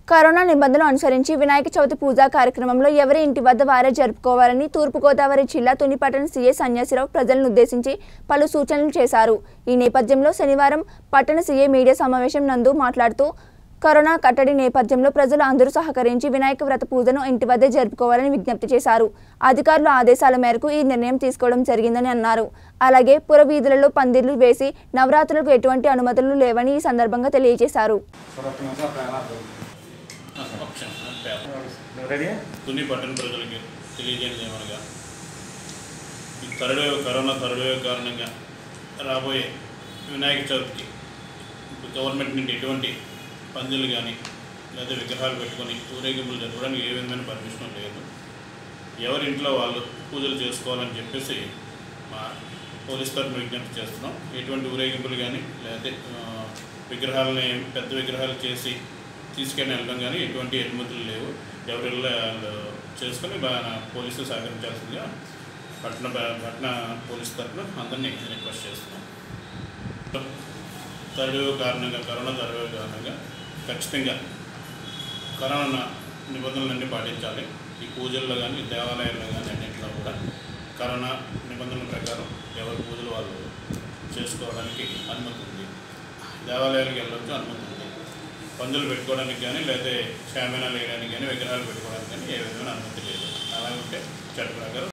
corona నిబంధనలు అనుసరించి వినాయక చవితి పూజా కార్యక్రమంలో ఎవరి ఇంటి వద్ద వారే జరుపుకోవాలని తూర్పుగోదావరి జిల్లా తునిపట్టణ సీఏ సన్యాసిరావు ప్రజలను ఉద్దేశించి పలు సూచనలు చేశారు ఈ నేపథ్యంలో శనివారం పట్టణ సీఏ మీడియా సమావేశం నందు మాట్లాడుతూ కరోనా కట్టడి నేపథ్యంలో ప్రజలు అందరూ సహకరించి వినాయక వ్రత పూజను ఇంటి వద్దే జరుపుకోవాలని విజ్ఞప్తి చేశారు అధికారుల ఆదేశాల మేరకు ఈ నిర్ణయం తీసుకోవడం జరిగిందని అన్నారు అలాగే పురవీధులలో పందిర్లు వేసి నవరాత్రులకు ఎటువంటి అనుమతులు లేవని ఈ సందర్భంగా తెలియజేశారు రెడీ తుని పట్టణ ప్రజలకి తెలియజేయడం ఏమనగా ఈ third wave corona third wave కారణంగా రాబోయే వినాయక చవితికి ఇప్పుడు గవర్నమెంట్ నుండి ఎటువంటి పందులు కానీ లేదా విగ్రహాలు పెట్టుకొని ఊరేగింపులు జరపడానికి ఏ విధమైన పర్మిషన్ లేదు ఎవరి ఇంట్లో వాళ్ళు పూజలు చేసుకోవాలని చెప్పేసి మా పోలీస్ తరఫున విజ్ఞప్తి చేస్తున్నాం ఎటువంటి ఊరేగింపులు కానీ లేకపోతే ఆ, విగ్రహాలని పెద్ద విగ్రహాలు చేసి తీసుకెళ్ళి వెళ్ళడం కానీ ఎటువంటి అనుమతులు లేవు ఎవరి వాళ్ళు చేసుకొని బాగా పోలీసులు సహకరించాల్సిందిగా పట్టణ పట్టణ పోలీస్ తరఫున అందరినీ రిక్వెస్ట్ చేస్తున్నాం థర్డ్ వేవ్ కారణంగా కరోనా థర్డ్ వేవ్ కారణంగా ఖచ్చితంగా కరోనా నిబంధనలన్నీ పాటించాలి ఈ పూజల్లో కానీ దేవాలయాల్లో కానీ అన్నింటిలో కూడా కరోనా నిబంధనల ప్రకారం ఎవరి పూజలు వాళ్ళు చేసుకోవడానికి అనుమతి ఉంది దేవాలయాలకు వెళ్ళొచ్చు అనుమతి ఉంది పందులు పెట్టుకోవడానికి కానీ లేదా షామినాలు వేయడానికి కానీ విగ్రహాలు పెట్టుకోవడానికి కానీ ఏ విధమైన అనుమతి లేదు అలా ఉంటే చట్ట ప్రకారం